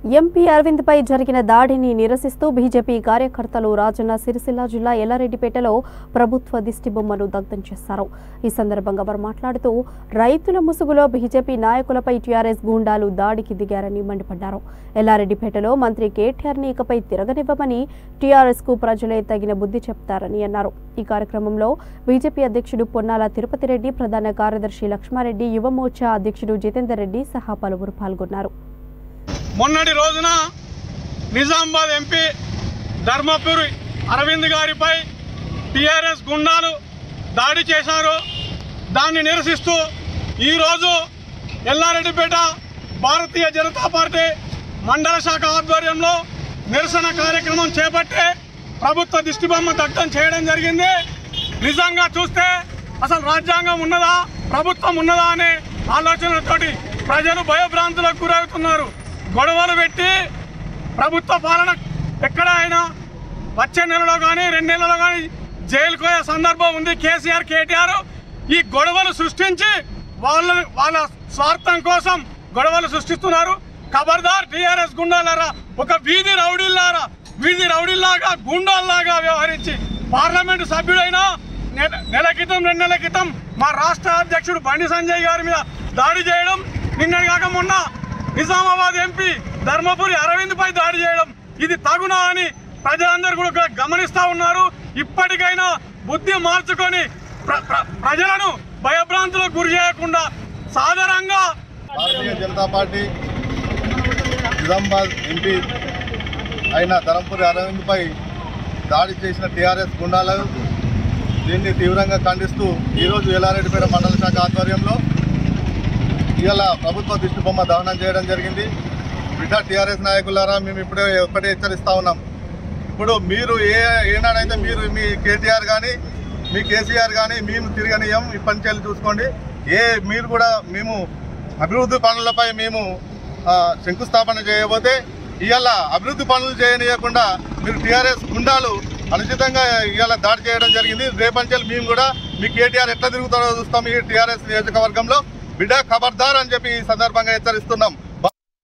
MP Arvind పై జరిగిన దాడిని నిరసిస్తూ బీజేపీ కార్యకర్తలు రాజన్న సిరిసిల్ల జిల్లా ఎల్లారెడ్డిపేటలో ప్రభుత్వ దిష్టిబొమ్మను దగ్ధం చేశారు ఈ సందర్భంగా వారు మాట్లాడుతూ రైతుల ముసుగులో బీజేపీ నాయకులపై టీఆర్ఎస్ గూండాలు దాడికి దిగారని మండిపడ్డారు ఎల్లారెడ్డిపేటలో మంత్రి కేటీఆర్ ని ఇకపై తిరగనివ్వమని టీఆర్ఎస్ కు ప్రజలే తగిన బుద్ధి చెప్తారని అన్నారు ఈ కార్యక్రమంలో బీజేపీ అధ్యక్షుడు పొన్నాల తిరుపతి రెడ్డి ప్రధాన కార్యదర్శి లక్ష్మారెడ్డి యువమోర్చా అధ్యక్షుడు జితేందర్ రెడ్డి సహా పలువురు పాల్గొన్నారు మొన్నటి రోజున నిజామాబాద్ ఎంపీ ధర్మపురి అరవింద్ గారిపై టీఆర్ఎస్ గుండాలు దాడి చేశారు దాన్ని నిరసిస్తూ ఈరోజు ఎల్లారెడ్డిపేట భారతీయ జనతా పార్టీ మండల శాఖ ఆధ్వర్యంలో నిరసన కార్యక్రమం చేపట్టి ప్రభుత్వ దిష్టిబొమ్మ దగ్ధం చేయడం జరిగింది నిజంగా చూస్తే అసలు రాజ్యాంగం ఉన్నదా ప్రభుత్వం ఉన్నదా అనే ఆలోచనతోటి ప్రజలు భయభ్రాంతులకు గురవుతున్నారు గొడవలు పెట్టి ప్రభుత్వ పాలన ఎక్కడ అయినా వచ్చే నెలలో కానీ రెండు నెలలో కానీ జైలుకు పోయే సందర్భం ఉంది కేసీఆర్ కేటీఆర్ ఈ గొడవలు సృష్టించి వాళ్ళ వాళ్ళ స్వార్థం కోసం గొడవలు సృష్టిస్తున్నారు ఖబర్దార్ టీఆర్ఎస్ గుండాలారా ఒక వీధి రౌడీల్లారా వీధి రౌడీల్లాగా గుండాల్లాగా వ్యవహరించి పార్లమెంటు సభ్యుడైనా నెల నెల క్రితం రెండు నెలల క్రితం మా రాష్ట్ర అధ్యక్షుడు బండి సంజయ్ గారి మీద దాడి చేయడం నిన్నటి కాక మొన్న నిజామాబాద్ ఎంపీ ధర్మపురి అరవింద్ పై దాడి చేయడం ఇది తగునా అని ప్రజలందరూ కూడా గమనిస్తా ఉన్నారు ఇప్పటికైనా బుద్ధి మార్చుకొని ప్ర- ప్ర- ప్రజలను భయభ్రాంతులకు గురి చేయకుండా సాధారణంగా భారతీయ జనతా పార్టీ నిజామాబాద్ ఎంపీ అయిన ధరంపురి అరవింద్పై దాడి చేసిన టీఆర్ఎస్ గుండాలు దీన్ని తీవ్రంగా ఖండిస్తూ ఈరోజు ఎల్లారెడ్డిపేట మండల శాఖ ఆధ్వర్యంలో ఇవాళ ప్రభుత్వ దిష్టిబొమ్మ దహనం చేయడం జరిగింది బిడ్డ టీఆర్ఎస్ నాయకులారా మేము ఇప్పుడే ఒక్కటే హెచ్చరిస్తా ఉన్నాం ఇప్పుడు మీరు ఏ ఏనాడైతే మీరు మీ కేటీఆర్ కానీ మీ కేసీఆర్ కానీ మేము తిరగనీయం ఇప్పటి నుంచి వెళ్ళి చూసుకోండి ఏ మీరు కూడా మేము అభివృద్ధి పనులపై మేము ఆ, శంకుస్థాపన చేయబోతే ఇవాళ అభివృద్ధి పనులు చేయనీయకుండా మీరు టీఆర్ఎస్ గుండాలు అనుచితంగా ఇవాళ దాడి చేయడం జరిగింది రేపంచెల్ మేము కూడా మీ కేటీఆర్ ఎట్లా తిరుగుతారో చూస్తాం ఈ టీఆర్ఎస్ నియోజకవర్గంలో బిడ్డ ఖబర్దార్ అని చెప్పి ఈ సందర్భంగా హెచ్చరిస్తున్నాం